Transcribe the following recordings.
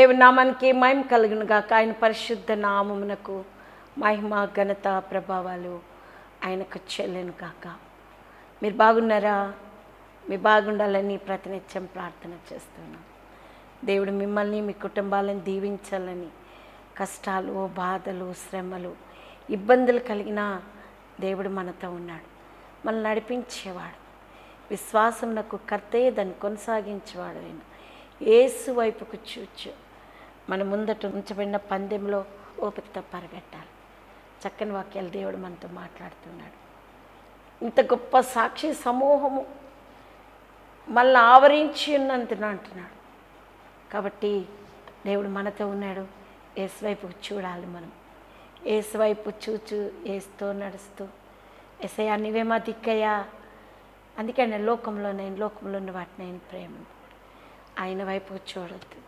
దేవుని నామానికి మహిమ కలుగును గాక ఆయన పరిశుద్ధ నామమునకు మహిమ ఘనత ప్రభావాలు ఆయనకు చెల్లెను గాక మీరు బాగున్నారా మీరు బాగుండాలని ప్రతినిత్యం ప్రార్థన చేస్తున్నాం దేవుడు మిమ్మల్ని మీ కుటుంబాలను దీవించాలని కష్టాలు బాధలు శ్రమలు ఇబ్బందులు కలిగిన దేవుడు మనతో ఉన్నాడు మనల్ని నడిపించేవాడు విశ్వాసమునకు కర్తే దాన్ని కొనసాగించేవాడు ఆయన ఏసు వైపుకు చూచు మన ముందట ఉంచబడిన పందెంలో ఓపికతో పరిగెట్టాలి చక్కని వాక్యాలు దేవుడు మనతో మాట్లాడుతున్నాడు ఇంత గొప్ప సాక్షి సమూహము మళ్ళీ ఆవరించి ఉన్నందున అంటున్నాడు కాబట్టి దేవుడు మనతో ఉన్నాడు ఏసు వైపు చూడాలి మనం ఏసు వైపు చూచు ఏసుతో నడుస్తూ ఎసయా నీవే మా దిక్కయ్యా అందుకే నేను లోకంలో నేను లోకంలో ఉన్న వాటిని నేను ప్రేమ ఆయన వైపు చూడొద్దు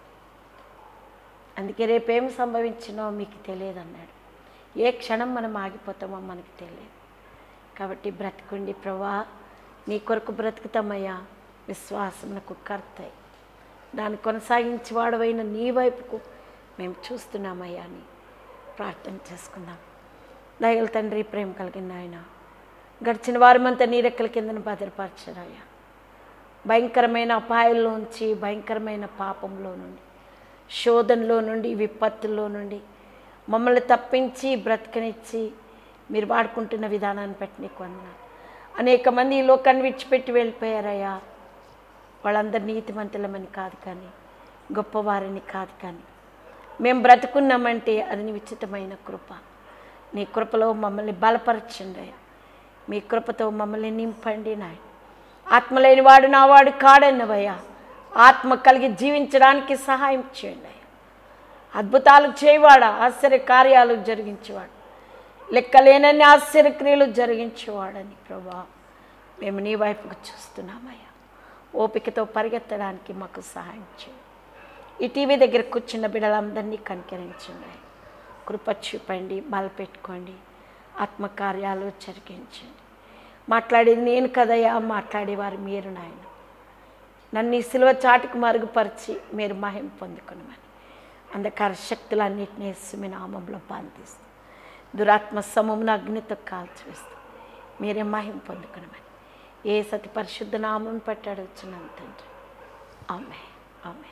అందుకే రేపేం సంభవించినో మీకు తెలియదు అన్నాడు ఏ క్షణం మనం ఆగిపోతామో మనకి తెలియదు కాబట్టి బ్రతుకుండి ప్రభా నీ కొరకు బ్రతుకుతామయ్యా విశ్వాసమునకు కర్తయి దాన్ని కొనసాగించి వాడవైన నీ వైపుకు మేము చూస్తున్నామయ్యా అని ప్రార్థన చేసుకుందాం దయగల తండ్రి ప్రేమ కలిగిన ఆయన గడిచిన వారమంతా నీ రెక్కల కిందను భద్రపరచరాయా భయంకరమైన అపాయంలోంచి భయంకరమైన పాపంలో నుండి శోధనలో నుండి విపత్తుల్లో నుండి మమ్మల్ని తప్పించి బ్రతకనిచ్చి మీరు వాడుకుంటున్న విధానాన్ని బట్టి నీకు వందనాలు అనేక మంది ఈ లోకాన్ని విడిచిపెట్టి వెళ్ళిపోయారయ్యా వాళ్ళందరు నీతిమంతులమని కాదు కానీ గొప్పవారని కాదు కానీ మేము బ్రతుకున్నామంటే అది నీ విచితమైన కృప నీ కృపలో మమ్మల్ని బలపరచండి అయ్యా మీ కృపతో మమ్మల్ని నింపండి నాయన ఆత్మ లేనివాడు నావాడు కాడన్నవయ్యా ఆత్మ కలిగి జీవించడానికి సహాయం చేయండి అయ్యా అద్భుతాలు చేయవాడా ఆశ్చర్య కార్యాలు జరిగించేవాడు లెక్కలేనన్ని ఆశ్చర్యక్రియలు జరిగించేవాడని ప్రభా మేము నీ వైపుకు చూస్తున్నామయ్యా ఓపికతో పరిగెత్తడానికి మాకు సహాయం చేయండి ఈ టీవీ దగ్గర కూర్చున్న బిడ్డలందరినీ కనికరించండి కృప చూపండి బలపెట్టుకోండి ఆత్మకార్యాలు జరిగించండి మాట్లాడేది నేను కదయ్యా మాట్లాడేవారు మీరు నాయన నన్ను ఈ సిలువ చాటుకు మరుగుపరిచి మీరు మహిం పొందుకునమని అంధకార శక్తులన్నింటినీ సుమి నామంలో బంధిస్తూ దురాత్మ సమమును అగ్నితో కాల్చివేస్తూ మీరే మహిం పొందుకునమని ఏ సతి పరిశుద్ధ నామం పట్టాడు వచ్చినాను తండ్రి ఆమె ఆమె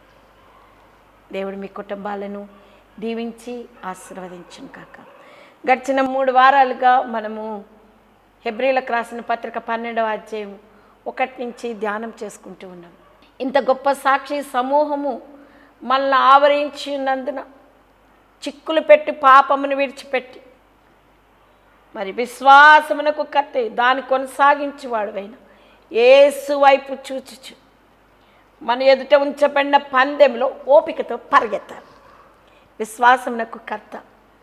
దేవుడు మీ కుటుంబాలను దీవించి ఆశీర్వదించును కాక గడిచిన మూడు వారాలుగా మనము హెబ్రిలకు రాసిన పత్రిక పన్నెండవ అధ్యాయం ఒకటి నుంచి ధ్యానం చేసుకుంటూ ఉన్నాం ఇంత గొప్ప సాక్షి సమూహము మనల్ని ఆవరించి ఉన్నందున చిక్కులు పెట్టి పాపమును విడిచిపెట్టి మరి విశ్వాసమునకు కట్టి దాన్ని కొనసాగించేవాడువైన ఏసు వైపు చూచుచు మన ఎదుట ఉంచబడిన పందెంలో ఓపికతో పరిగెత్తాలి విశ్వాసమునకు కర్త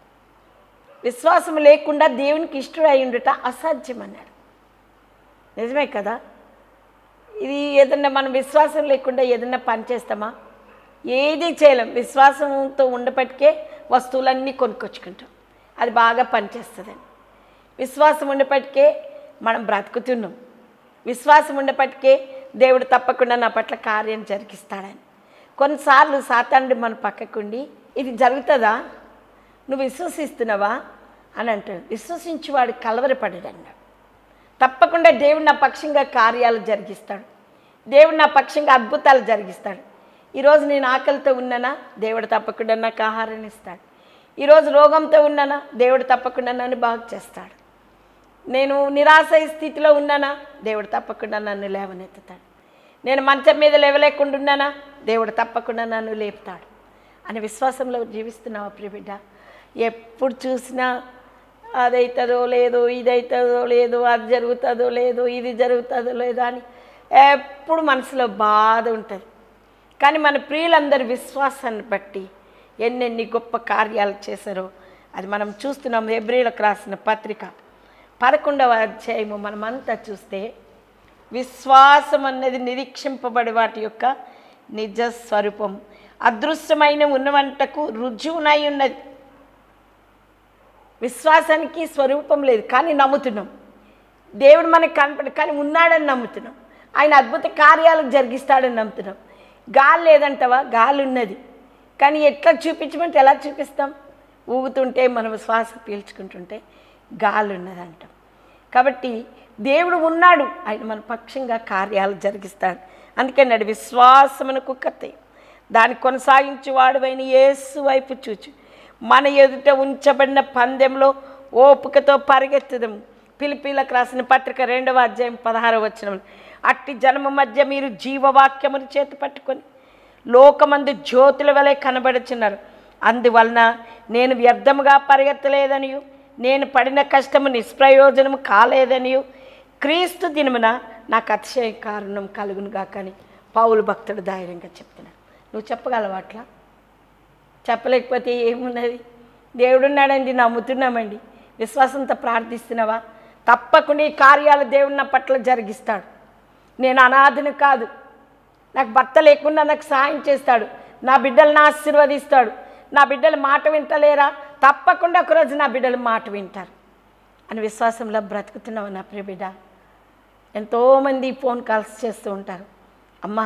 విశ్వాసం లేకుండా దేవునికి ఇష్టడై ఉండుట అసాధ్యం అన్నాడు నిజమే కదా ఇది ఏదన్నా మనం విశ్వాసం లేకుండా ఏదన్నా పని చేస్తామా ఏది చేయలేం విశ్వాసంతో ఉండపటికే వస్తువులన్నీ కొనుక్కొచ్చుకుంటాం అది బాగా పనిచేస్తుందని విశ్వాసం ఉండపటికే మనం బ్రతుకుతున్నాం విశ్వాసం ఉండపటికే దేవుడు తప్పకుండా నా పట్ల కార్యం జరిగిస్తాడని కొన్నిసార్లు సాతానుడు మన పక్కకుండి ఇది జరుగుతుందా నువ్వు విశ్వసిస్తున్నావా అని అంటాడు విశ్వసించేవాడు కలవరపడడు అన్నాడు తప్పకుండా దేవుడు నా పక్షంగా కార్యాలు జరిగిస్తాడు దేవుడు నా పక్షంగా అద్భుతాలు జరిగిస్తాడు ఈరోజు నేను ఆకలితో ఉన్నానా దేవుడు తప్పకుండా నాకు ఆహారాన్ని ఇస్తాడు ఈరోజు రోగంతో ఉన్నానా దేవుడు తప్పకుండా నన్ను బాగు చేస్తాడు నేను నిరాశ స్థితిలో ఉన్నానా దేవుడు తప్పకుండా నన్ను లేవనెత్తుతాడు నేను మంచం మీద లేవలేకుండా ఉన్నానా దేవుడు తప్పకుండా నన్ను లేపుతాడు అనే విశ్వాసంలో జీవిస్తున్నావా ప్రియబిడ్డ ఎప్పుడు చూసినా అదవుతుందో లేదో ఇదవుతుందో లేదో అది జరుగుతుందో లేదో ఇది జరుగుతుందో లేదో అని ఎప్పుడు మనసులో బాధ ఉంటుంది కానీ మన ప్రియులందరి విశ్వాసాన్ని బట్టి ఎన్నెన్ని గొప్ప కార్యాలు చేశారో అది మనం చూస్తున్నాం హెబ్రిలకు రాసిన పత్రిక పదకొండవ అధ్యాయము మనమంతా చూస్తే విశ్వాసం అన్నది నిరీక్షింపబడి వాటి యొక్క నిజ స్వరూపం అదృశ్యమైన ఉన్నవంటకు రుజువునై ఉన్నది విశ్వాసానికి స్వరూపం లేదు కానీ నమ్ముతున్నాం దేవుడు మనకు కనపడు కానీ ఉన్నాడని నమ్ముతున్నాం ఆయన అద్భుత కార్యాలు జరిగిస్తాడని నమ్ముతున్నాం గాలి లేదంటవా గాలి ఉన్నది కానీ ఎట్లా చూపించమంటే ఎలా చూపిస్తాం ఊగుతుంటే మనం శ్వాస పీల్చుకుంటుంటే గాలి ఉన్నదంటాం కాబట్టి దేవుడు ఉన్నాడు ఆయన మన పక్షంగా కార్యాలు జరిగిస్తాడు అందుకన్నాడు విశ్వాసమునకు కత్తి దాన్ని కొనసాగించి వాడువైన యేసు వైపు చూచు మన ఎదుట ఉంచబడిన పందెంలో ఓపికతో పరిగెత్తుదాం పిలిపిలకు రాసిన పత్రిక రెండవ అధ్యాయం పదహారవ వచనం అట్టి జన్మ మధ్య మీరు జీవవాక్యమును చేతి పట్టుకొని లోకమందు జ్యోతుల వలె కనబడుచున్నారు అందువలన నేను వ్యర్థముగా పరిగెత్తలేదనియు నేను పడిన కష్టము నిష్ప్రయోజనము కాలేదనియు క్రీస్తు దినమున నాకు అతిశయ కారణం కలుగునుగా కానీ పౌలు భక్తుడు ధైర్యంగా చెప్తున్నాడు నువ్వు చెప్పగలవా అట్లా చెప్పలేకపోతే ఏమున్నది దేవుడున్నాడండి నమ్ముతున్నామండి విశ్వాసంతో ప్రార్థిస్తున్నావా తప్పకుండా ఈ కార్యాలు దేవుడు నా పట్ల జరిగిస్తాడు నేను అనాథను కాదు నాకు భర్త లేకుండా నాకు సహాయం చేస్తాడు నా బిడ్డలను ఆశీర్వదిస్తాడు నా బిడ్డలు మాట వింటలేరా తప్పకుండా ఒకరోజు నా బిడ్డలు మాట వింటారు అని విశ్వాసంలో బ్రతుకుతున్నావు నా ప్రియ బిడ్డ ఎంతోమంది ఫోన్ కాల్స్ చేస్తూ ఉంటారు అమ్మా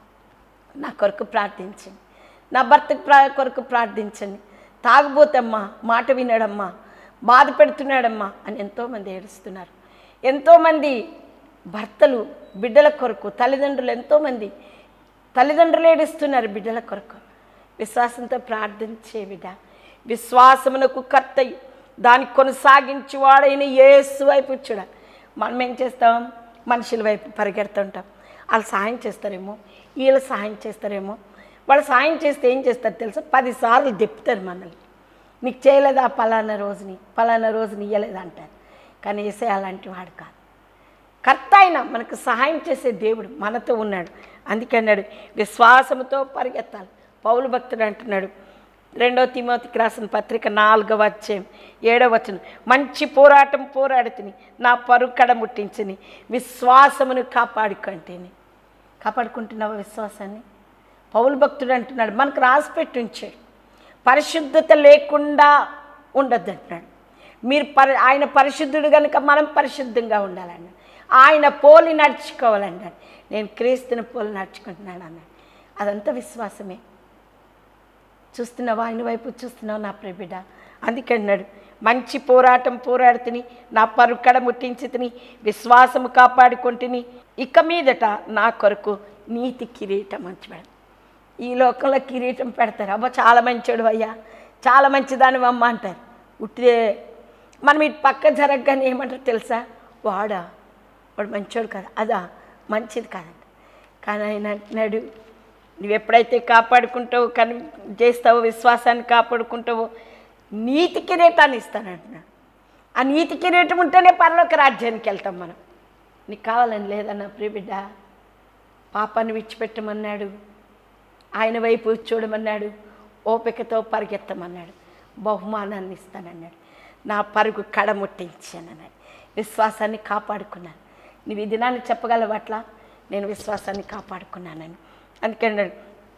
నా కొరకు ప్రార్థించండి నా భర్త ప్రా- కొరకు ప్రార్థించండి తాగుబోతమ్మా మాట వినడమ్మా బాధ పెడుతున్నాడమ్మా అని ఎంతోమంది ఏడుస్తున్నారు ఎంతోమంది భర్తలు బిడ్డల కొరకు తల్లిదండ్రులు ఎంతోమంది తల్లిదండ్రులు ఏడుస్తున్నారు బిడ్డల కొరకు విశ్వాసంతో ప్రార్థించే బిడ్డ విశ్వాసమునకు కర్తయ్య దాన్ని కొనసాగించి వాడైన యేసు వైపు చూడ మనం ఏం చేస్తాం మనుషుల వైపు పరిగెడుతుంటాం వాళ్ళు సహాయం చేస్తారేమో వీళ్ళు సహాయం చేస్తారేమో వాళ్ళు సహాయం చేస్తే ఏం చేస్తారు తెలుసా పదిసార్లు దెప్పుతారు మనల్ని నీకు చేయలేదా పలానా రోజుని పలానా రోజుని ఇయ్యలేదా అంటారు కానీ వేసే అలాంటి వాడు కాదు కర్త అయిన మనకు సహాయం చేసే దేవుడు మనతో ఉన్నాడు అందుకే అన్నాడు విశ్వాసముతో పరిగెత్తాలి పౌలు భక్తుడు అంటున్నాడు రెండో తిమోతికి రాసిన పత్రిక నాలుగవ అధ్యాయం ఏడవ వచనం మంచి పోరాటం పోరాడుతుని నా పరుకడ ముట్టించని విశ్వాసమును కాపాడుకుంటేని కాపాడుకుంటున్నావా విశ్వాసాన్ని పౌలు భక్తుడు అంటున్నాడు మనకు రాసి పెట్టి ఉంచాడు పరిశుద్ధత లేకుండా ఉండద్దు అంటున్నాడు మీరు పరి ఆయన పరిశుద్ధుడు కనుక మనం పరిశుద్ధంగా ఉండాలన్నాడు ఆయన పోలి నడుచుకోవాలన్నాడు నేను క్రీస్తుని పోలి నడుచుకుంటున్నాను అన్నాడు అదంతా విశ్వాసమే చూస్తున్నావా ఆయన వైపు చూస్తున్నావు నా ప్రియబిడ్డ అందుకే అన్నాడు మంచి పోరాటం పోరాడుతుని నా పరుకడ ముట్టించుతుని విశ్వాసము కాపాడుకుంటుని ఇక మీదట నా కొరకు నీతి కిరీటం మంచివాడు ఈ లోకంలో కిరీటం పెడతారు అబ్బా చాలా మంచోడు అయ్యా చాలా మంచిదాని అమ్మ అంటారు ఉట్టిదే మనం ఇటు పక్క జరగగానే ఏమంటారు తెలుసా వాడా వాడు మంచోడు కదా అదా మంచిది కాదంట కానీ ఆయన అంటున్నాడు నువ్వు ఎప్పుడైతే కాపాడుకుంటావో కని చేస్తావో విశ్వాసాన్ని కాపాడుకుంటావో నీతి కిరీటాన్ని ఇస్తానంటున్నాడు ఆ నీతి కిరీటం ఉంటేనే పరలోక రాజ్యానికి వెళ్తాం మనం నీకు కావాలని లేదన్న ప్రియబిడ్డ పాపాన్ని విడిచిపెట్టమన్నాడు ఆయన వైపు చూడమన్నాడు ఓపికతో పరిగెత్తమన్నాడు బహుమానాన్ని ఇస్తానన్నాడు నా పరుగు కడముట్టించానన్నాడు విశ్వాసాన్ని కాపాడుకున్నాను నువ్వు ఈ దినాన్ని చెప్పగలవు అట్లా నేను విశ్వాసాన్ని కాపాడుకున్నానని అందుకన్నాడు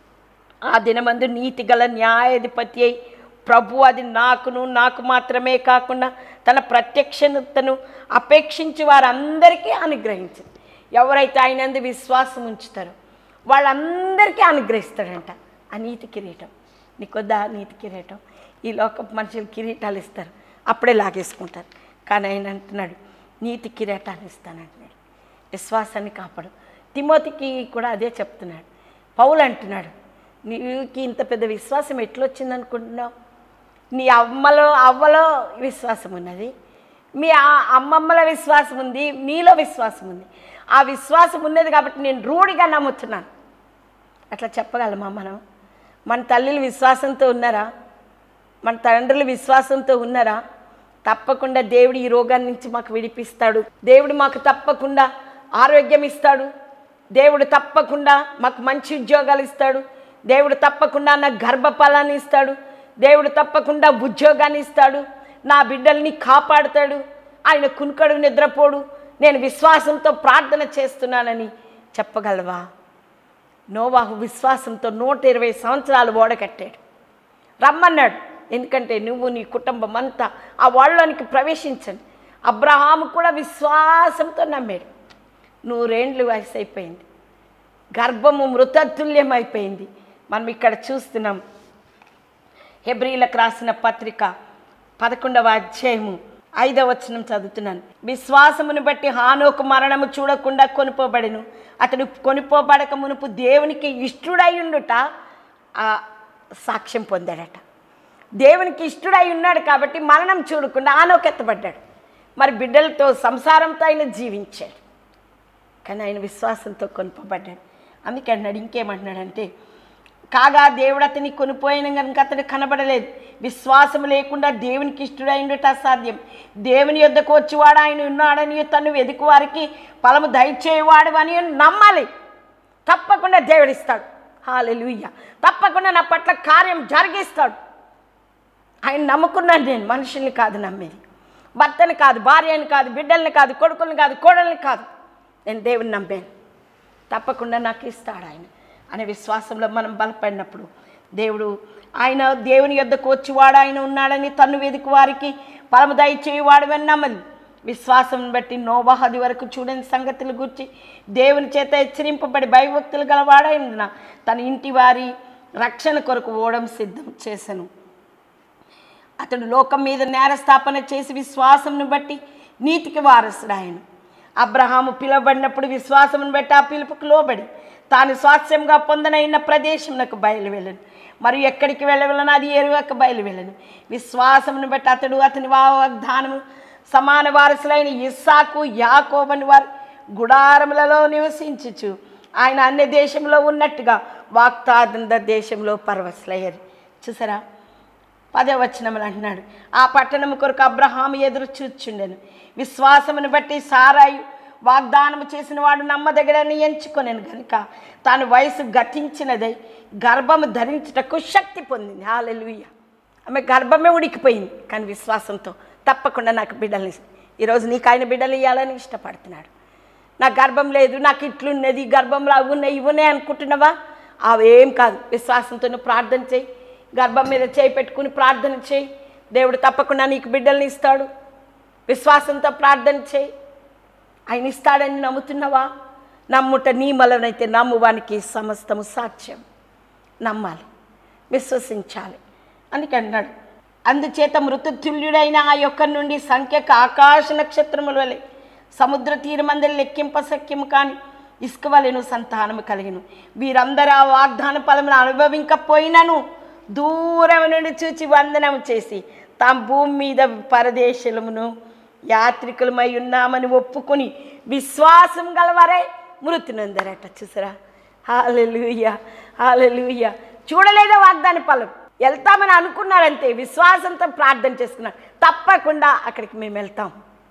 ఆ దినమందు నీతి గల న్యాయాధిపతి అయి ప్రభు అది నాకును నాకు మాత్రమే కాకుండా తన ప్రత్యక్షతను అపేక్షించి వారందరికీ అనుగ్రహించింది ఎవరైతే ఆయన అందు విశ్వాసం ఉంచుతారో వాళ్ళందరికీ అనుగ్రహిస్తాడంట ఆ నీతి కిరీటం నీకొద్దా ఆ నీతి కిరీటం ఈ లోక మనుషులు కిరీటాలు ఇస్తారు అప్పుడే లాగేసుకుంటారు కానీ ఆయన అంటున్నాడు నీతి కిరీటాలు ఇస్తానంటున్నాడు విశ్వాసాన్ని కాపాడు తిమోతికి కూడా అదే చెప్తున్నాడు పౌలు అంటున్నాడు నీకు ఇంత పెద్ద విశ్వాసం ఎట్లొచ్చింది అనుకుంటున్నావు నీ అమ్మలో అవ్వలో విశ్వాసం ఉన్నది మీ ఆ- అమ్మమ్మల విశ్వాసం ఉంది నీలో విశ్వాసం ఉంది ఆ విశ్వాసం ఉన్నది కాబట్టి నేను రూఢిగా నమ్ముతున్నాను అట్లా చెప్పగలమా మనం మన తల్లులు విశ్వాసంతో ఉన్నారా మన తండ్రులు విశ్వాసంతో ఉన్నారా తప్పకుండా దేవుడు ఈ రోగాన్ని నుంచి మాకు విడిపిస్తాడు దేవుడు మాకు తప్పకుండా ఆరోగ్యం ఇస్తాడు దేవుడు తప్పకుండా మాకు మంచి ఉద్యోగాలు ఇస్తాడు దేవుడు తప్పకుండా నాకు గర్భఫలాన్ని ఇస్తాడు దేవుడు తప్పకుండా ఉద్యోగాన్ని ఇస్తాడు నా బిడ్డల్ని కాపాడుతాడు ఆయన కునుకడు నిద్రపోడు నేను విశ్వాసంతో ప్రార్థన చేస్తున్నానని చెప్పగలవా నోవాహు విశ్వాసంతో నూట ఇరవై సంవత్సరాలు ఓడకట్టాడు రమ్మన్నాడు ఎందుకంటే నువ్వు నీ కుటుంబం అంతా ఆ వాళ్ళలోనికి ప్రవేశించండి అబ్రహాము కూడా విశ్వాసంతో నమ్మాడు నూరేండ్లు వయసు అయిపోయింది గర్భము మృతతుల్యం అయిపోయింది మనం ఇక్కడ చూస్తున్నాం హెబ్రిలకు రాసిన పత్రిక పదకొండవ అధ్యాయము ఐదవ వచనం చదువుతున్నాను విశ్వాసమును బట్టి హానోకు మరణము చూడకుండా కొనుపోబడిను అతడు కొనుపోబడక మునుపు దేవునికి ఇష్టుడై ఉండుట ఆ సాక్ష్యం పొందాడట దేవునికి ఇష్టుడై ఉన్నాడు కాబట్టి మరణం చూడకుండా ఆనోకు ఎత్తబడ్డాడు మరి బిడ్డలతో సంసారంతో ఆయన జీవించాడు కానీ ఆయన విశ్వాసంతో కొనుపబడ్డాడు అందుకే అన్నాడు ఇంకేమంటున్నాడంటే కాగా దేవుడు అతని కొనిపోయిన కనుక అతడు కనబడలేదు విశ్వాసం లేకుండా దేవునికి ఇష్టడైండుట అసాధ్యం దేవుని యొద్దకు వచ్చివాడు ఆయన ఉన్నాడని తను వెతుకు వారికి ఫలము దయచేవాడు అని నమ్మాలి తప్పకుండా దేవుడిస్తాడు హాలెలుయ్య తప్పకుండా నా పట్ల కార్యం జరిగిస్తాడు ఆయన నమ్ముకున్నాను నేను మనుషుల్ని కాదు నమ్మేది భర్తని కాదు భార్యని కాదు బిడ్డల్ని కాదు కొడుకుల్ని కాదు కోడల్ని కాదు నేను దేవుని నమ్మాను తప్పకుండా నాకు ఇస్తాడు ఆయన అనే విశ్వాసంలో మనం బలపడినప్పుడు దేవుడు ఆయన దేవుని యొద్దకు వచ్చివాడు ఆయన ఉన్నాడని తన్ను వెతుకు వారికి పరమ దయచేయవాడు నమ్మది విశ్వాసం బట్టి నోవాహది వరకు చూడని సంగతులు గురించి దేవుని చేత హెచ్చరింపబడి భయభక్తులు గలవాడైన తన ఇంటి వారి రక్షణ కొరకు ఓడం సిద్ధం చేసెను అతడు లోకం మీద నేరస్థాపన చేసి విశ్వాసమును బట్టి నీతికి వారసుడు ఆయన అబ్రహాము పిలువబడినప్పుడు విశ్వాసమును బట్టి ఆ పిలుపుకు లోబడి తాను స్వాస్థ్యంగా పొందనైన ప్రదేశమునకు బయలు వెళ్ళను మరియు ఎక్కడికి వెళ్ళవలను అది ఎరువక బయలు వెళ్ళను విశ్వాసమును బట్టి అతడు అతని వాగ్దానము సమాన వారసులైన ఇస్సాకు యాకోబని వారు గుడారములలో నివసించుచు ఆయన అన్ని దేశంలో ఉన్నట్టుగా వాక్తాదంద దేశంలో పరవశులయ్యారు చూసారా పదే వచనములు అంటున్నాడు ఆ పట్టణము కొరకు అబ్రహాము ఎదురు చూచుండెను విశ్వాసమును బట్టి సారాయు వాగ్దానము చేసిన వాడు నమ్మదగడని ఎంచుకొనేను గనుక తాను వయసు గతించినదై గర్భము ధరించుటకు శక్తి పొందింది హాలెలుయ్య ఆమె గర్భమే ఉడికిపోయింది కానీ విశ్వాసంతో తప్పకుండా నాకు బిడ్డలు ఈరోజు నీకు ఆయన బిడ్డలు ఇవ్వాలని ఇష్టపడుతున్నాడు నాకు గర్భం లేదు నాకు ఇట్లున్నది గర్భంలో అవి ఉన్నాయి ఇవి ఉన్నాయి అనుకుంటున్నావా అవేం కాదు విశ్వాసంతో నువ్వు ప్రార్థన చేయి గర్భం మీద చేయి పెట్టుకుని ప్రార్థన చేయి దేవుడు తప్పకుండా నీకు బిడ్డల్ని ఇస్తాడు విశ్వాసంతో ప్రార్థన చేయి ఆయన ఇస్తాడని నమ్ముతున్నావా నమ్ముట నీ మలనైతే నమ్మువానికి సమస్తము సాక్ష్యం నమ్మాలి విశ్వసించాలి అందుకే అన్నాడు అందుచేత మృతతుల్యుడైన ఆ యొక్క నుండి సంఖ్యకు ఆకాశ నక్షత్రముల వలె సముద్ర తీరమందరి లెక్కింప సఖ్యము కాని ఇసుక వలెను సంతానము కలిగిను వీరందరూ ఆ వాగ్దాన ఫలమును అనుభవింకపోయినను దూరం నుండి చూచి వందనం చేసి తాము భూమి మీద పరదేశమును యాత్రికులమై ఉన్నామని ఒప్పుకొని విశ్వాసం గలవారే మృతి నొందరట చూసారా హాలెలుయ్య హాలెలుయ్య చూడలేదా వాగ్దాన ఫలం వెళ్తామని అనుకున్నారంతే విశ్వాసంతో ప్రార్థన చేసుకున్నారు తప్పకుండా అక్కడికి మేము వెళ్తాం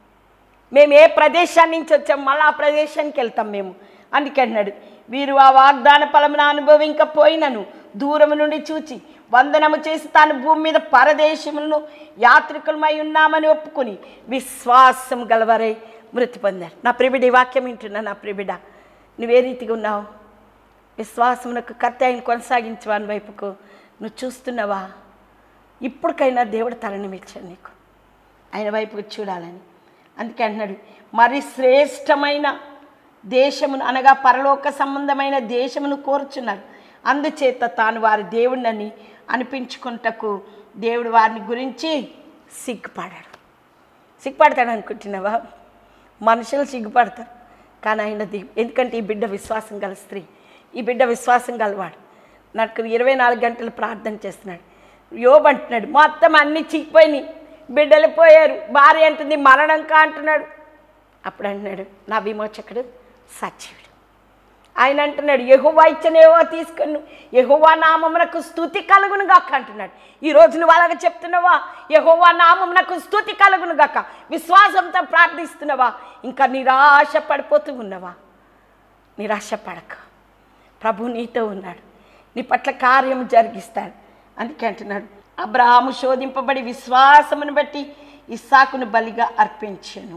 మేము ఏ ప్రదేశాన్ని నుంచి వచ్చాం మళ్ళీ ఆ ప్రదేశానికి వెళ్తాం మేము అందుకే అన్నాడు వీరు ఆ వాగ్దాన ఫలమును అనుభవింకపోయినను దూరం నుండి చూచి వందనము చేసి తాను భూమి మీద పరదేశములను యాత్రికులమై ఉన్నామని ఒప్పుకొని విశ్వాసం గలవరై మృతి పొందారు నా ప్రిబిడ ఈ వాక్యం వింటున్నా నా ప్రిబిడ నువ్వే రీతిగా ఉన్నావు విశ్వాసమునకు కర్త ఆయన కొనసాగించవాని వైపుకు నువ్వు చూస్తున్నావా ఇప్పటికైనా దేవుడు తరణమిచ్చాడు నీకు ఆయన వైపుకు చూడాలని అందుకే అంటున్నాడు మరి శ్రేష్టమైన దేశమును అనగా పరలోక సంబంధమైన దేశమును కోరుచున్నారు అందుచేత తాను వారి దేవుడిని అనిపించుకుంటకు దేవుడు వారిని గురించి సిగ్గుపడాడు సిగ్గుపడతాడు అనుకుంటున్నావా మనుషులు సిగ్గుపడతారు కానీ ఆయన ది ఎందుకంటే ఈ బిడ్డ విశ్వాసం గల స్త్రీ ఈ బిడ్డ విశ్వాసం గలవాడు నాకు ఇరవై నాలుగు గంటలు ప్రార్థన చేస్తున్నాడు యోబ్ అంటున్నాడు మొత్తం అన్నీ చిక్కిపోయినాయి బిడ్డలు పోయారు భార్య అంటుంది మరణంకా అంటున్నాడు అప్పుడు అంటున్నాడు నా విమోచకుడు సత్యుడు ఆయన అంటున్నాడు యహోవా ఇచ్చనేవో తీసుకుని యహోవా నామమునకు స్థుతి కలుగును గాక అంటున్నాడు ఈ రోజు నువ్వు అలాగ చెప్తున్నావా యహోవా నామమునకు స్థుతి కలుగును గాక విశ్వాసంతో ప్రార్థిస్తున్నావా ఇంకా నిరాశ పడిపోతూ ఉన్నావా నిరాశ పడక ప్రభు నీతో ఉన్నాడు నీ పట్ల కార్యం జరిగిస్తాడు అందుకే అంటున్నాడు అబ్రహాము శోధింపబడి విశ్వాసమును బట్టి ఇస్సాకును బలిగా అర్పించాను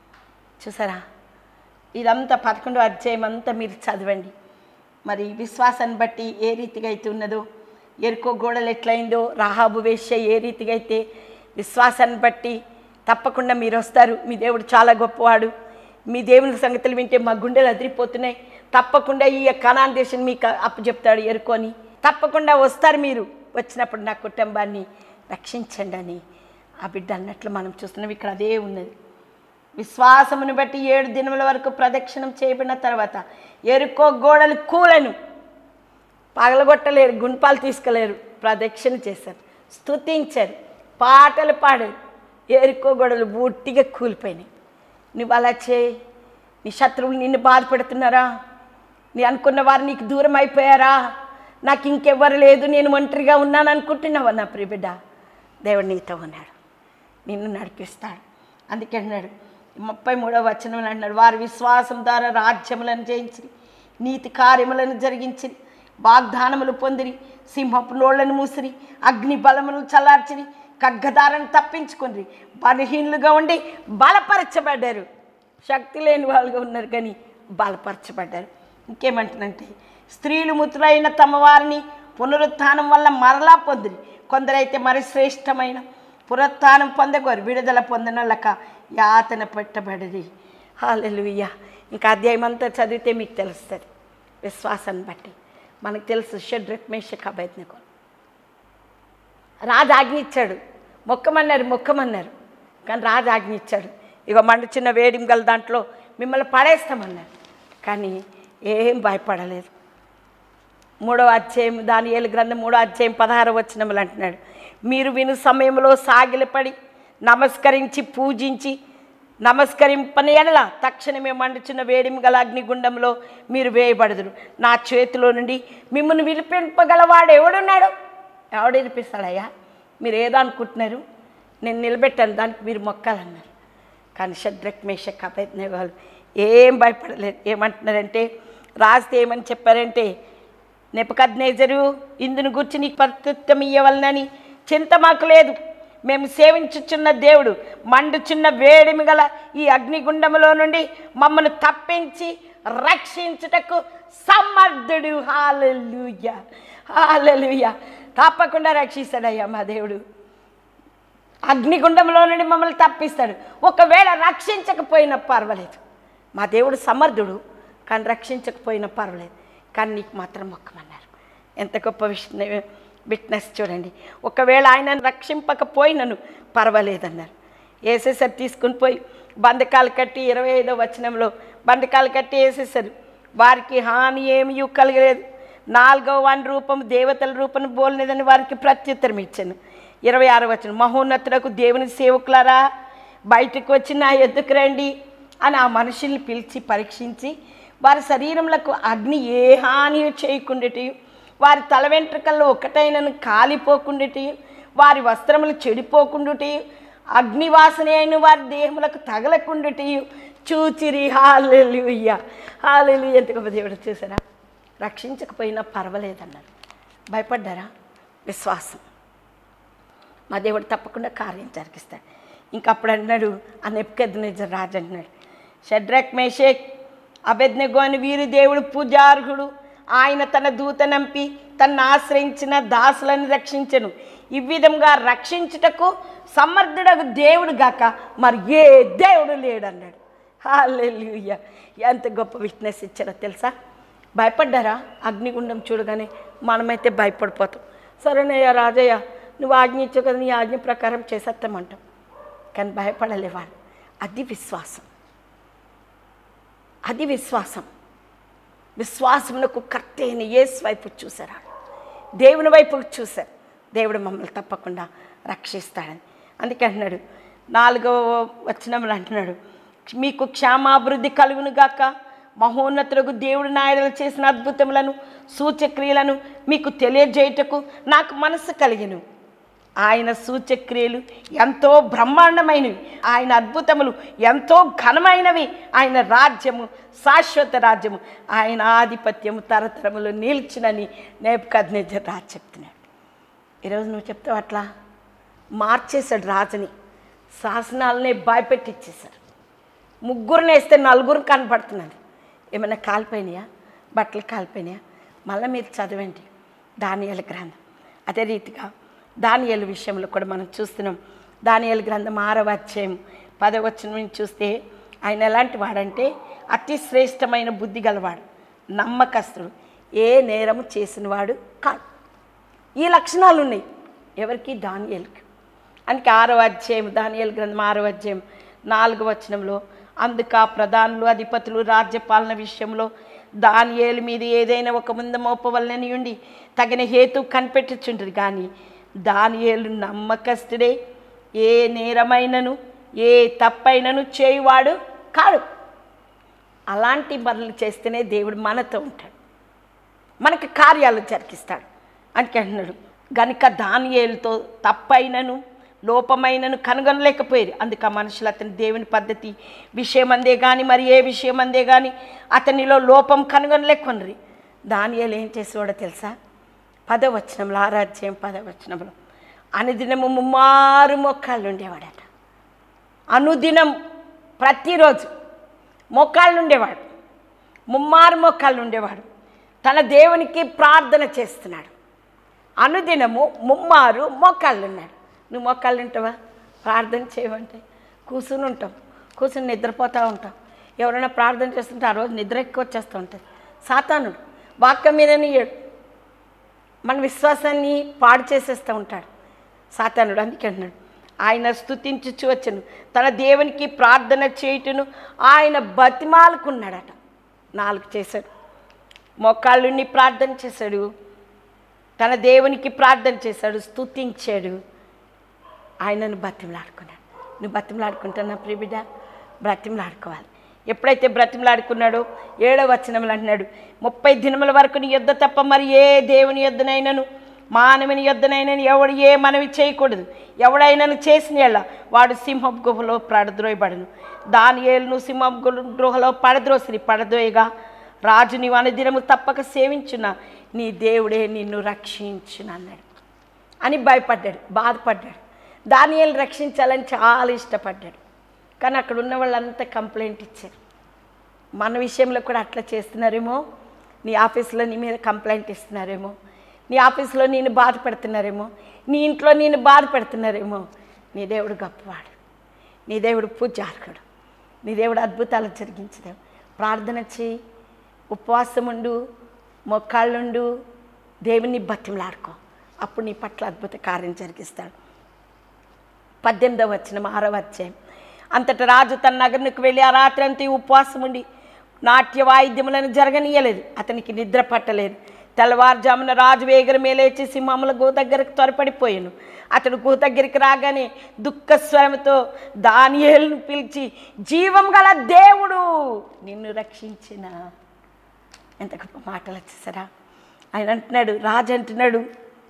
చూసారా ఇదంతా పదకొండో అధ్యాయం అంతా మీరు చదవండి మరి విశ్వాసాన్ని బట్టి ఏ రీతిగా అయితే ఉన్నదో ఎరుకో గోడలు ఎట్లయిందో రాహాబు వేశ్య ఏ రీతిగా అయితే విశ్వాసాన్ని బట్టి తప్పకుండా మీరు వస్తారు మీ దేవుడు చాలా గొప్పవాడు మీ దేవుని సంగతులు వింటే మా గుండెలు అదిరిపోతున్నాయి తప్పకుండా ఈ కనాన్ దేశం మీకు అప్పు చెప్తాడు ఎరుకొని తప్పకుండా వస్తారు మీరు వచ్చినప్పుడు నా కుటుంబాన్ని రక్షించండి అని ఆ బిడ్డ అన్నట్లు మనం చూస్తున్నాం ఇక్కడ అదే ఉన్నది విశ్వాసమును బట్టి ఏడు దినముల వరకు ప్రదక్షిణం చేయబడిన తర్వాత ఎరుకో గోడలు కూలను పగలగొట్టలేరు గుణపాలు తీసుకోలేరు ప్రదక్షిణ చేశారు స్తుతించారు పాటలు పాడారు ఏరుకో గొడవలు బూట్టిగా కూలిపోయినాయి నువ్వు అలా చేయి నీ శత్రువులు నిన్ను బాధపెడుతున్నారా నీ అనుకున్న వారు నీకు దూరం అయిపోయారా నాకు ఇంకెవ్వరు లేదు నేను ఒంటరిగా ఉన్నాను అనుకుంటున్నావా నా ప్రియబిడ్డ దేవుడు నీతో ఉన్నాడు నిన్ను నడిపిస్తాడు అందుకే అన్నాడు ముప్పై మూడవ వచనం అన్నాడు వారి విశ్వాసం ద్వారా రాజ్యములను జయించి నీతి కార్యములను జరిగించి వాగ్దానములు పొందిరి సింహపు నోళ్లను మూసిరి అగ్ని బలములు చల్లార్చిరి ఖడ్గదారను తప్పించుకుని బలహీనులుగా ఉండి బలపరచబడ్డారు శక్తి లేని వాళ్ళుగా ఉన్నారు కానీ బలపరచబడ్డారు ఇంకేమంటానంటే స్త్రీలు ముతులైన తమ వారిని పునరుత్థానం వల్ల మరలా పొందిరి కొందరైతే మరి శ్రేష్టమైన పునరుత్థానం పొందగోరు విడుదల పొందనలక యాతన పెట్టబడిది హాలెలుయ్య ఇంకా అధ్యాయం అంతా చదివితే మీకు తెలుస్తుంది విశ్వాసాన్ని బట్టి మనకు తెలుసు షడ్రక్ మేషక్ అభయజ్ఞకు రాజు ఆజ్ఞ ఇచ్చాడు మొక్కమన్నారు మొక్కమన్నారు కానీ రాజు ఆజ్ఞ ఇచ్చాడు ఇక మండు చిన్న వేడిం గల దాంట్లో మిమ్మల్ని పడేస్తామన్నారు కానీ ఏం భయపడలేదు మూడవ అధ్యాయం దాని ఏళ్ళు గ్రంథం మూడో అధ్యాయం పదహారు వచ్చినములు అంటున్నాడు మీరు విను సమయంలో సాగిలపడి నమస్కరించి పూజించి నమస్కరింపని ఎడల తక్షణమే మండుచున్న వేడిమి గల అగ్నిగుండంలో మీరు వేయబడదురు నా చేతిలో నుండి మిమ్మల్ని విలిపింపగలవాడు ఎవడున్నాడు ఎవడు వినిపిస్తాడయ్యా మీరు ఏదో అనుకుంటున్నారు నేను నిలబెట్టాను దానికి మీరు మొక్కాలన్నారు కానీ షడ్రక్ మేషక్ అభయజ్ఞాలు ఏం భయపడలేదు ఏమంటున్నారంటే రాస్తే ఏమని చెప్పారంటే నెపకద్నేజరు ఇందును గుర్చి నీకు ప్రత్యుత్తం ఇయ్యవలనని చింత మాకు లేదు మేము సేవించుచున్న దేవుడు మండుచున్న వేడిమి గల ఈ అగ్నిగుండములో నుండి మమ్మల్ని తప్పించి రక్షించుటకు సమర్థుడు హాలెలుయ హాలెలుయ తప్పకుండా రక్షిస్తాడయ్యా మా దేవుడు అగ్నిగుండంలో నుండి మమ్మల్ని తప్పిస్తాడు ఒకవేళ రక్షించకపోయినా పర్వాలేదు మా దేవుడు సమర్థుడు కానీ రక్షించకపోయినా పర్వాలేదు కానీ నీకు మాత్రం మొక్కమన్నారు ఎంత గొప్ప విషయం విట్నెస్ చూడండి ఒకవేళ ఆయనను రక్షింపకపోయినను పర్వాలేదన్నారు వేసేసారు తీసుకుని పోయి బంధకాలు కట్టి ఇరవై ఐదో వచనంలో బంధకాలు కట్టి వేసేసారు వారికి హాని ఏమీ కలగలేదు నాలుగవ వాని రూపం దేవతల రూపం బోలలేదని వారికి ప్రత్యుత్తరం ఇచ్చాను ఇరవై ఆరో వచనం మహోన్నతులకు దేవుని సేవకులారా బయటకు వచ్చి నా ఎద్దుకు రండి అని ఆ మనుషుల్ని పిలిచి పరీక్షించి వారి శరీరములకు అగ్ని ఏ హాని చేయకుండాటి వారి తల వెంట్రుకల్లో ఒకటైనను కాలిపోకుండాటి వారి వస్త్రములు చెడిపోకుండాటి అగ్నివాసన అయిన వారి దేహములకు తగలకుండాటి చూచిరి హాలెలుయ్య హాలెలు ఎంత గొప్ప దేవుడు చూసారా రక్షించకపోయినా పర్వాలేదన్నారు భయపడ్డారా విశ్వాసం మా దేవుడు తప్పకుండా కార్యం జరిగిస్తాడు ఇంకా అప్పుడు అన్నాడు ఆ నెప్పుకెద్దు రాజు అంటున్నాడు షడ్రక్ మేషేక్ అభెజ్ఞగో అని వీరు దేవుడు పూజార్హుడు ఆయన తన దూత నంపి తన్ను ఆశ్రయించిన దాసులను రక్షించను ఈ విధంగా రక్షించుటకు సమర్థుడకు దేవుడు గాక మరి ఏ దేవుడు లేడన్నాడు హాలెలుయ్య ఎంత గొప్ప విట్నెస్ ఇచ్చారో తెలుసా భయపడ్డారా అగ్నిగుండం చూడగానే మనమైతే భయపడిపోతాం సరేనయ్యా రాజయ్య నువ్వు ఆజ్ఞ ఇచ్చావు కదా నీ ఆజ్ఞ ప్రకారం చేసేస్తామంటాం కానీ భయపడలేవాడు అది విశ్వాసం అది విశ్వాసం విశ్వాసమునకు కర్త అయిన యేసు వైపు చూశారు దేవుని వైపు చూశారు దేవుడు మమ్మల్ని తప్పకుండా రక్షిస్తాడని అందుకే అంటున్నాడు నాలుగవ వచనంలో అంటున్నాడు మీకు క్షేమాభివృద్ధి కలుగును గాక మహోన్నతులకు దేవుడు నాయనలు చేసిన అద్భుతములను సూచక్రియలను మీకు తెలియజేయుటకు నాకు మనసు కలిగిను ఆయన సూచక్రియలు ఎంతో బ్రహ్మాండమైనవి ఆయన అద్భుతములు ఎంతో ఘనమైనవి ఆయన రాజ్యము శాశ్వత రాజ్యము ఆయన ఆధిపత్యము తరతరములు నిలిచినని నేపుకద్నేజర్ రాజు చెప్తున్నాడు ఈరోజు నువ్వు చెప్తావు అట్లా మార్చేశాడు రాజుని శాసనాలనే భయపెట్టిచ్చేశారు ముగ్గురిని వేస్తే నలుగురు కనపడుతున్నారు ఏమైనా కాలిపోయినాయా బట్టలు కాలిపోయినాయా మళ్ళీ మీరు చదవండి దానియాల గ్రంథం అదే రీతిగా దానియాల విషయంలో కూడా మనం చూస్తున్నాం దానియాల గ్రంథం ఆరవ అధ్యాయం పదవచనం నుంచి చూస్తే ఆయన ఎలాంటి వాడంటే అతి శ్రేష్టమైన బుద్ధి గలవాడు నమ్మకస్తుడు ఏ నేరము చేసినవాడు కాదు ఈ లక్షణాలు ఉన్నాయి ఎవరికి దానియేలుకి అందుకే ఆరో అధ్యాయం దానియేలు గ్రంథం ఆరో అధ్యాయం నాలుగు వచనంలో అందుక ప్రధానులు అధిపతులు రాజ్యపాలన విషయంలో దానియేలు మీద ఏదైనా ఒక ముందు మోపవలనని ఉండి తగిన హేతు కనిపెట్టుచుంటుంది కానీ దానియేలు నమ్మకస్తుడే ఏ నేరమైనను ఏ తప్పైనను చేయువాడు కాడు అలాంటి పనులు చేస్తేనే దేవుడు మనతో ఉంటాడు మనకి కార్యాలు జరిగిస్తాడు అందుకే అంటున్నాడు గనుక దానియేలుతో తప్పైనను లోపమైనను కనుగొనలేకపోయారు అందుకే ఆ మనుషులు అతని దేవుని పద్ధతి విషయం అందే కానీ మరి ఏ విషయం అందే కానీ అతనిలో లోపం కనుగొనలేకొనరి దానియేలు ఏం చేసేవాడో తెలుసా పదవచనంలో ఆరాధ్యం పదవచనంలో అనుదినము ముమ్మారు మొక్కాళ్ళు ఉండేవాడట అనుదినం ప్రతిరోజు మొక్కాళ్ళు ఉండేవాడు ముమ్మారు మొక్కాళ్ళు ఉండేవాడు తన దేవునికి ప్రార్థన చేస్తున్నాడు అనుదినము ముమ్మారు మొక్కాళ్ళు ఉన్నాడు నువ్వు మొక్కాళ్ళు ఉంటావా ప్రార్థన చేయమంటే కూర్చుని ఉంటాం కూర్చుని నిద్రపోతూ ఉంటాం ఎవరైనా ప్రార్థన చేస్తుంటే ఆ రోజు నిద్ర ఎక్కువ వచ్చేస్తూ ఉంటుంది సాతానుడు వాక్యం మీదనే ఏడు మన విశ్వాసాన్ని పాడు చేసేస్తూ ఉంటాడు సాతానుడు అందుకే అంటున్నాడు ఆయన స్థుతించుచు వచ్చను తన దేవునికి ప్రార్థన చేయుటను ఆయన బతిమాలుకున్నాడట నాలుగు చేశాడు మొక్కాళ్ళుని ప్రార్థన చేశాడు తన దేవునికి ప్రార్థన చేశాడు స్తుతించాడు ఆయనను బతిమలాడుకున్నాడు నువ్వు బతిమలాడుకుంటున్నా ప్రియబిడ్డ బ్రతిమలాడుకోవాలి ఎప్పుడైతే బ్రతిమలాడుకున్నాడో ఏడవ వచనములు అంటున్నాడు ముప్పై దినముల వరకు నీ యుద్ధ తప్ప మరి ఏ దేవుని యుద్ధనైనను మానవుని యుద్ధనైనను ఎవడు ఏ మనవి చేయకూడదు ఎవడైనాను చేసిన ఎళ్ళ వాడు సింహం గుహలో పడద్రోయబడను దాని ఏళ్ళను సింహం గృహలో పడద్రోసిని పడద్రోయగా రాజు నీవు అనుదినము తప్పక సేవించున నీ దేవుడే నిన్ను రక్షించును అన్నాడు అని భయపడ్డాడు బాధపడ్డాడు దానియేలు రక్షించాలని చాలా ఇష్టపడ్డాడు కానీ అక్కడ ఉన్న వాళ్ళంతా కంప్లైంట్ ఇచ్చారు మన విషయంలో కూడా అట్లా చేస్తున్నారేమో నీ ఆఫీస్లో నీ మీద కంప్లైంట్ ఇస్తున్నారేమో నీ ఆఫీస్లో నేను బాధ పెడుతున్నారేమో నీ ఇంట్లో నేను బాధ పెడుతున్నారేమో నీ దేవుడు గొప్పవాడు నీ దేవుడు పూజార్హుడు నీ దేవుడు అద్భుతాలు జరిగించదేవు ప్రార్థన చేయి ఉపవాసం ఉండు మొక్కాళ్ళుండు దేవుని బతిమలాడుకో అప్పుడు నీ పట్ల అద్భుత కార్యం జరిగిస్తాడు పద్దెనిమిదవ వచ్చిన ఆరవ అధ్యాయం అంతట రాజు తన నగరునికి వెళ్ళి ఆ రాత్రి అంతా ఉపవాసం ఉండి నాట్య వాయిద్యములను జరగనీయలేదు అతనికి నిద్ర పట్టలేదు తెల్లవారుజామున రాజు వేగరమే లేచి సింహముల గో దగ్గరకు త్వరపడిపోయాను అతడు గో దగ్గరికి రాగానే దుఃఖ స్వరంతో దానియేలును పిలిచి జీవం గల దేవుడు నిన్ను రక్షించిన ఎంత గొప్ప మాటలు వచ్చేసారా ఆయన అంటున్నాడు రాజు అంటున్నాడు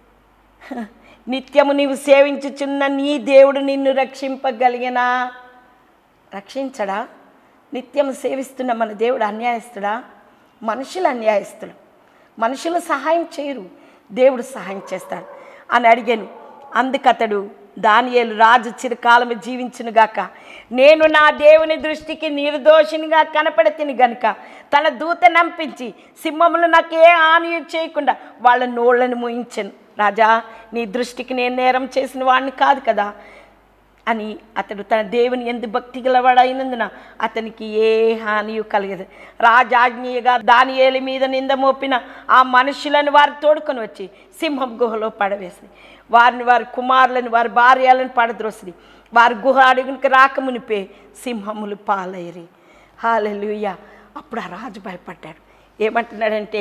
నిత్యము నీవు సేవించుచున్న నీ దేవుడు నిన్ను రక్షింపగలిగినా రక్షించడా నిత్యం సేవిస్తున్న మన దేవుడు అన్యాయస్తుడా మనుషులు అన్యాయస్తుడు మనుషులు సహాయం చేయరు దేవుడు సహాయం చేస్తాడు అని అడిగాను అందుకతడు దానియేలు రాజు చిరకాలము జీవించునుగాక నేను నా దేవుని దృష్టికి నిర్దోషినిగా కనపడతిని గనుక తన దూత నంపించి సింహములు నాకు ఏ హాని చేయకుండా వాళ్ళ నోళ్లను మోయించాను రాజా నీ దృష్టికి నేను నేరం చేసిన వాడిని కాదు కదా అని అతడు తన దేవుని ఎందు భక్తి గలవాడైనందున అతనికి ఏ హానియు కలగదు రాజాజ్ఞీయగా దానియేలి మీద నింద మోపిన ఆ మనుషులను వారు తోడుకొని వచ్చి సింహం గుహలో పడవేసింది వారిని వారి కుమారులను వారి భార్యలను పడద్రోసింది వారి గుహ అడుగునికి రాకమునిపే సింహములు పాలయ్యి హాలెలుయ్య అప్పుడు ఆ రాజు భయపడ్డాడు ఏమంటున్నాడంటే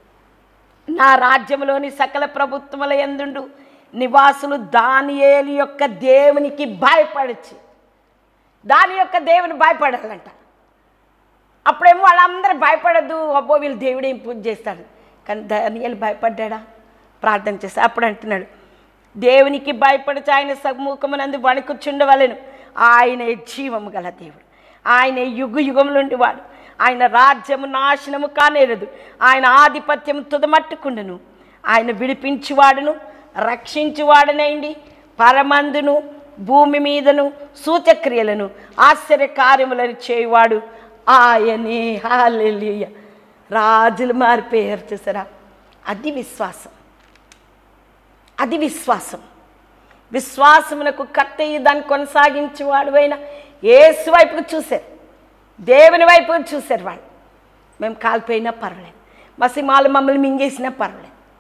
నా రాజ్యంలోని సకల ప్రభుత్వముల ఎందుండు నివాసులు దానియేలు యొక్క దేవునికి భయపడచ్చు దాని యొక్క దేవుని భయపడాలంట అప్పుడేమో వాళ్ళందరూ భయపడద్దు అబ్బో వీళ్ళు దేవుడు ఏం పూజ చేస్తాడు కానీ దానియేలు భయపడ్డా ప్రార్థన చేస్తాడు అప్పుడు అంటున్నాడు దేవునికి భయపడచ్చు ఆయన సమ్ముఖమునందు వణుకుచుండవలెను ఆయనే జీవము గల దేవుడు ఆయన యుగ యుగములుండి వాడు ఆయన రాజ్యము నాశనము కానేరదు ఆయన ఆధిపత్యం తుదమట్టుకుండను ఆయన విడిపించువాడును రక్షించువాడనైండి పరమందును భూమి మీదను సూచక్రియలను ఆశ్చర్య కార్యములను చేయువాడు ఆయనే హాలెలియ రాజులు మారిపోయారు చూసారా అది విశ్వాసం అది విశ్వాసం విశ్వాసమునకు కర్తయ్యి దాన్ని కొనసాగించేవాడు అయినా ఏసు వైపుకు చూశారు దేవుని వైపు చూశారు వాళ్ళు మేము కాలిపోయినా పర్వాలేదు మసిమాలు మమ్మల్ని మింగేసినా పర్వాలేదు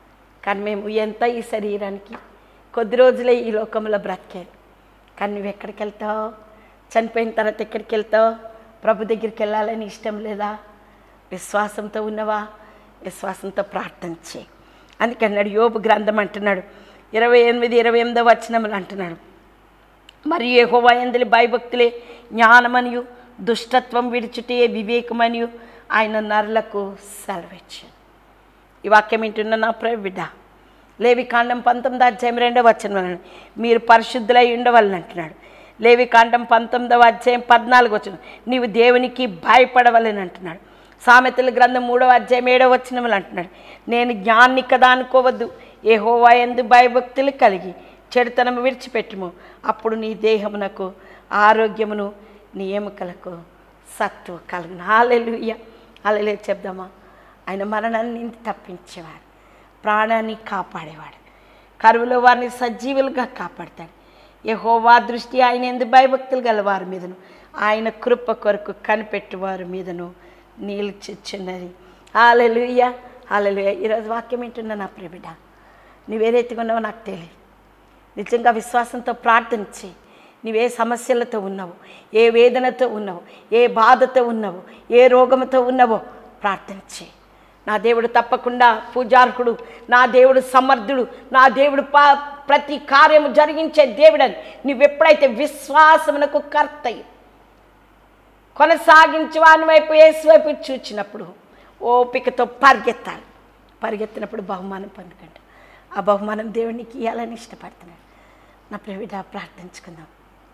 కానీ మేము ఎంత ఈ శరీరానికి కొద్ది రోజులే ఈ లోకంలో బ్రతికేది కానీ నువ్వు ఎక్కడికి వెళ్తావు చనిపోయిన తర్వాత ఎక్కడికి వెళ్తావు ప్రభు దగ్గరికి వెళ్ళాలని ఇష్టం లేదా విశ్వాసంతో ఉన్నవా విశ్వాసంతో ప్రార్థన చేయి అందుకే అన్నాడు యోబు గ్రంథం అంటున్నాడు ఇరవై ఎనిమిది ఇరవై ఎనిమిదో వచనములు అంటున్నాడు మరియు యెహోవా యందలి భయభక్తులే జ్ఞానమనియు దుష్టత్వం విడిచుటే వివేకమనియు ఆయన నరులకు సెలవిచ్చాను ఈ వాక్యం వింటున్న నా ప్రియ బిడ్డ లేవి కాండం పంతొమ్మిది అధ్యాయం రెండవ వచనం అన్నాడు మీరు పరిశుద్ధులై ఉండవాలని అంటున్నాడు లేవి కాండం పంతొమ్మిదవ అధ్యాయం పద్నాలుగు వచ్చిన నీవు దేవునికి భయపడవలని అంటున్నాడు సామెతల గ్రంథం మూడవ అధ్యాయం ఏడవ వచనములు అంటున్నాడు నేను జ్ఞాన్ని కదా అనుకోవద్దు ఏ హోవా ఎందు భయభక్తులు కలిగి చెడుతనము విడిచిపెట్టుము అప్పుడు నీ దేహమునకు ఆరోగ్యమును నీ ఎముకలకు సత్తువ కలుగును హాలెలుయ్య హాలెలు చెప్దామా ఆయన మరణాన్ని నుండి తప్పించేవాడు ప్రాణాన్ని కాపాడేవాడు కరువులో వారిని సజీవులుగా కాపాడతాడు యెహోవా దృష్టి ఆయన ఎందు భయభక్తులు గల వారి మీదను ఆయన కృప కొరకు కనిపెట్టు వారి మీదను నిలిచిచున్నది హాలెలుయ్య హాలెలుయ్య ఈరోజు వాక్యం ఏంటున్నా నా ప్రియబిడ్డ నువ్వేదైతే ఉన్నావో నాకు తెలియదు నిజంగా విశ్వాసంతో ప్రార్థించి నువ్వే సమస్యలతో ఉన్నావు ఏ వేదనతో ఉన్నావు ఏ బాధతో ఉన్నావు ఏ రోగంతో ఉన్నావో ప్రార్థించి నా దేవుడు తప్పకుండా పూజార్హుడు నా దేవుడు సమర్థుడు నా దేవుడు పా ప్రతి కార్యము జరిగించే దేవుడని నువ్వెప్పుడైతే విశ్వాసమునకు కర్తయి కొనసాగించి వాని వైపు ఏసు వైపు చూచినప్పుడు ఓపికతో పరిగెత్తాలి పరిగెత్తినప్పుడు బహుమానం పొందుకుంటా ఆ బహుమానం దేవునికి ఇవ్వాలని ఇష్టపడుతున్నాడు నా ప్రేమిట ప్రార్థించుకుందాం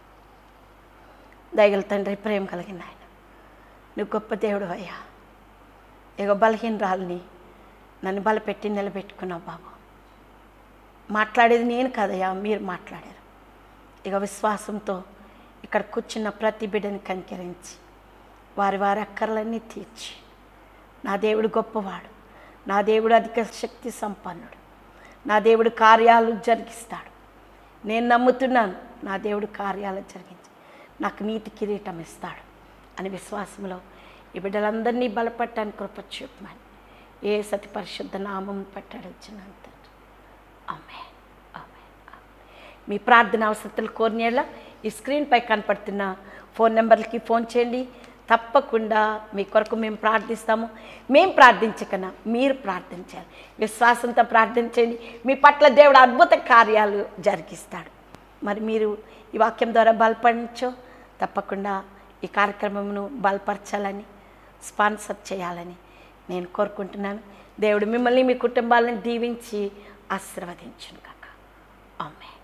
దయగల తండ్రి ప్రేమ కలిగిన ఆయన నువ్వు గొప్ప దేవుడు అయ్యా ఇక బలహీనరాల్ని నన్ను బలపెట్టి నిలబెట్టుకున్నావు బాబు మాట్లాడేది నేను కదయ్యా మీరు మాట్లాడారు ఇక విశ్వాసంతో ఇక్కడ కూర్చున్న ప్రతి బిడ్డని కనికరించి వారి వారి అక్కర్లన్నీ తీర్చి నా దేవుడు గొప్పవాడు నా దేవుడు అధిక శక్తి సంపన్నుడు నా దేవుడు కార్యాలు జరిగిస్తాడు నేను నమ్ముతున్నాను నా దేవుడు కార్యాలు జరిగించి నాకు నీతి కిరీటం ఇస్తాడు అని విశ్వాసంలో ఈ బిడ్డలందరినీ బలపడటానికి కృప చూపమని ఏ సతి పరిశుద్ధ నామం పట్టాడొచ్చినంత ఆమె ఆమె మీ ప్రార్థన అవసరతలు కోరినేళ్ళ ఈ స్క్రీన్పై కనపడుతున్న ఫోన్ నెంబర్లకి ఫోన్ చేయండి తప్పకుండా మీ కొరకు మేము ప్రార్థిస్తాము మేము ప్రార్థించకన్నా మీరు ప్రార్థించాలి విశ్వాసంతో ప్రార్థించండి మీ పట్ల దేవుడు అద్భుత కార్యాలు జరిగిస్తాడు మరి మీరు ఈ వాక్యం ద్వారా బలపడించో తప్పకుండా ఈ కార్యక్రమమును బలపరచాలని స్పాన్సర్ చేయాలని నేను కోరుకుంటున్నాను దేవుడు మిమ్మల్ని మీ కుటుంబాలను దీవించి ఆశీర్వదించును కాక ఆమె